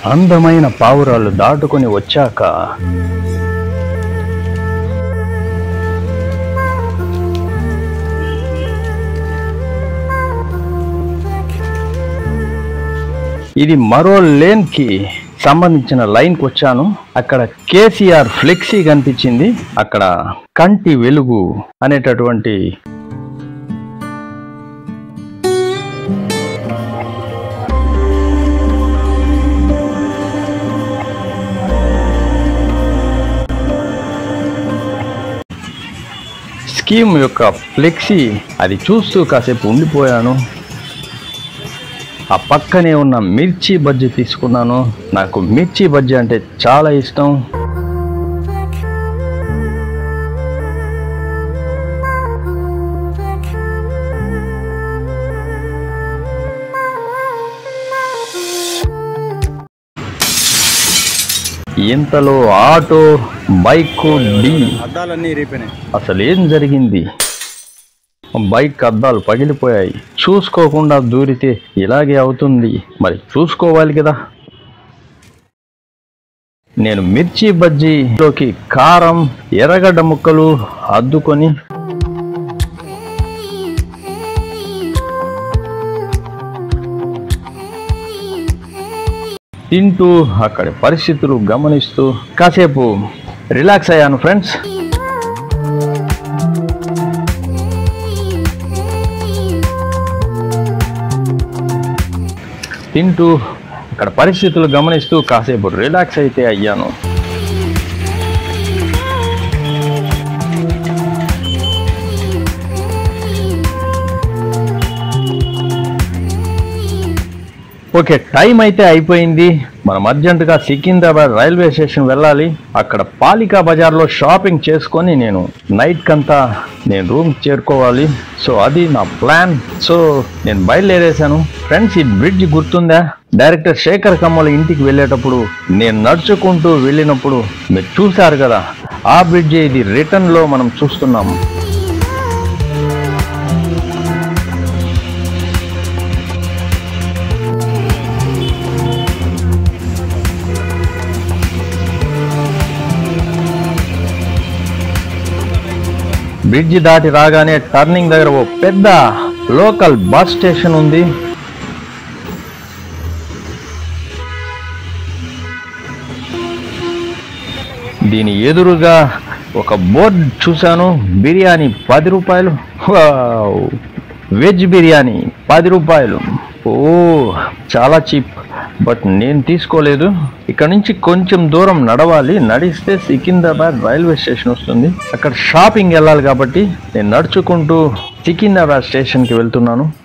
అందమైన పావురాలు దాటుకొని వచ్చాక ఇది మరో లేన్ కి సంబంధించిన లైన్ కి వచ్చాను అక్కడ కేసీఆర్ ఫ్లెక్సీ కనిపించింది అక్కడ కంటి వెలుగు అనేటటువంటి స్కీమ్ యొక్క ఫ్లెక్సీ అది చూస్తూ కాసేపు ఉండిపోయాను ఆ పక్కనే ఉన్న మిర్చి బజ్జీ తీసుకున్నాను నాకు మిర్చి బజ్జీ అంటే చాలా ఇష్టం ఇంతలో ఆటో బైక్ డి అద్దాలన్నీ ఇరిగిపోయినాయి అసలు ఏం జరిగింది బైక్ అద్దాలు పగిలిపోయాయి చూసుకోకుండా దూరితే ఇలాగే అవుతుంది మరి చూసుకోవాలి కదా నేను మిర్చి బజ్జీలోకి కారం ఎర్రగడ్డ ముక్కలు అద్దుకొని తింటూ అక్కడి పరిస్థితులు గమనిస్తూ కాసేపు రిలాక్స్ అయ్యాను ఫ్రెండ్స్ తింటూ అక్కడ పరిస్థితులు గమనిస్తూ కాసేపు రిలాక్స్ అయితే అయ్యాను ఓకే టైం అయితే అయిపోయింది మనం అర్జెంటుగా సికింద్రాబాద్ రైల్వే స్టేషన్ వెళ్ళాలి అక్కడ పాలికా బజార్లో షాపింగ్ చేసుకొని నేను నైట్ కంతా నేను రూమ్ చేరుకోవాలి సో అది నా ప్లాన్ సో నేను బయలుదేరేశాను ఫ్రెండ్స్ ఈ బ్రిడ్జ్ గుర్తుందా డైరెక్టర్ శేఖర్ కమ్మల ఇంటికి వెళ్ళేటప్పుడు నేను నడుచుకుంటూ వెళ్ళినప్పుడు మీరు చూశారు కదా ఆ బ్రిడ్జ్ ఇది రిటర్న్ లో మనం చూస్తున్నాము బ్రిడ్జ్ దాటి రాగానే టర్నింగ్ దగ్గర ఓ పెద్ద లోకల్ బస్ స్టేషన్ ఉంది దీని ఎదురుగా ఒక బోర్డ్ చూశాను బిర్యానీ పది రూపాయలు వావ్! వెజ్ బిర్యానీ పది రూపాయలు ఓ చాలా చీప్ బట్ నేను తీసుకోలేదు ఇక్కడ నుంచి కొంచెం దూరం నడవాలి నడిస్తే సికింద్రాబాద్ రైల్వే స్టేషన్ వస్తుంది అక్కడ షాపింగ్ వెళ్ళాలి కాబట్టి నేను నడుచుకుంటూ సికింద్రాబాద్ స్టేషన్కి వెళ్తున్నాను